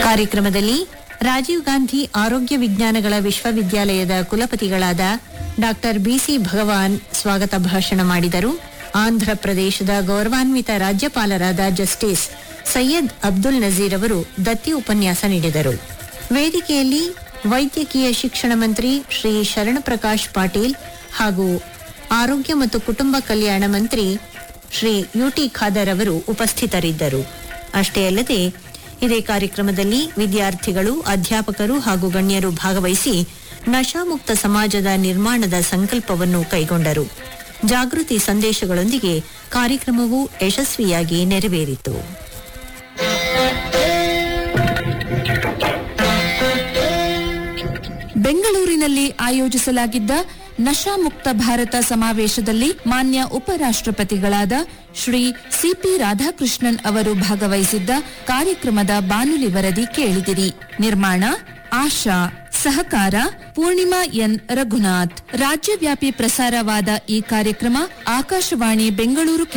ಕಾರ್ಯಕ್ರಮದಲ್ಲಿ ರಾಜೀವ್ ಗಾಂಧಿ ಆರೋಗ್ಯ ವಿಜ್ಞಾನಗಳ ವಿಶ್ವವಿದ್ಯಾಲಯದ ಕುಲಪತಿಗಳಾದ ಡಾಕ್ಟರ್ ಬಿಸಿ ಭಗವಾನ್ ಸ್ವಾಗತ ಭಾಷಣ ಮಾಡಿದರು ಆಂಧ್ರ ಪ್ರದೇಶದ ಗೌರವಾನ್ವಿತ ರಾಜ್ಯಪಾಲರಾದ ಜಸ್ಟಿಸ್ ಸೈಯದ್ ಅಬ್ದುಲ್ ನಜೀರ್ ಅವರು ದತ್ತಿ ಉಪನ್ಯಾಸ ನೀಡಿದರು ವೇದಿಕೆಯಲ್ಲಿ ವೈದ್ಯಕೀಯ ಶಿಕ್ಷಣ ಮಂತ್ರಿ ಶ್ರೀ ಶರಣಪ್ರಕಾಶ್ ಪಾಟೀಲ್ ಹಾಗೂ ಆರೋಗ್ಯ ಮತ್ತು ಕುಟುಂಬ ಕಲ್ಯಾಣ ಮಂತ್ರಿ ಶ್ರೀ ಯುಟಿ ಖಾದರ್ ಅವರು ಉಪಸ್ಥಿತರಿದ್ದರು ಅಷ್ಟೇ ಅಲ್ಲದೆ ಇದೇ ಕಾರ್ಯಕ್ರಮದಲ್ಲಿ ವಿದ್ಯಾರ್ಥಿಗಳು ಅಧ್ಯಾಪಕರು ಹಾಗೂ ಗಣ್ಯರು ಭಾಗವಹಿಸಿ ನಶಾಮುಕ್ತ ಸಮಾಜದ ನಿರ್ಮಾಣದ ಸಂಕಲ್ಪವನ್ನು ಕೈಗೊಂಡರು ಜಾಗೃತಿ ಸಂದೇಶಗಳೊಂದಿಗೆ ಕಾರ್ಯಕ್ರಮವು ಯಶಸ್ವಿಯಾಗಿ ನೆರವೇರಿತು ಬೆಂಗಳೂರಿನಲ್ಲಿ ಆಯೋಜಿಸಲಾಗಿದ್ದ ನಶಾಮುಕ್ತ ಭಾರತ ಸಮಾವೇಶದಲ್ಲಿ ಮಾನ್ಯ ಉಪರಾಷ್ಟ್ರಪತಿಗಳಾದ ಶ್ರೀ ಸಿಪಿ ರಾಧಾಕೃಷ್ಣನ್ ಅವರು ಭಾಗವಹಿಸಿದ್ದ ಕಾರ್ಯಕ್ರಮದ ಬಾನುಲಿ ವರದಿ ಕೇಳಿದಿರಿ ನಿರ್ಮಾಣ ಆಶಾ ಸಹಕಾರ ಪೂರ್ಣಿಮಾ ಎನ್ ರಘುನಾಥ್ ರಾಜ್ಯವ್ಯಾಪಿ ಪ್ರಸಾರವಾದ ಈ ಕಾರ್ಯಕ್ರಮ ಆಕಾಶವಾಣಿ ಬೆಂಗಳೂರು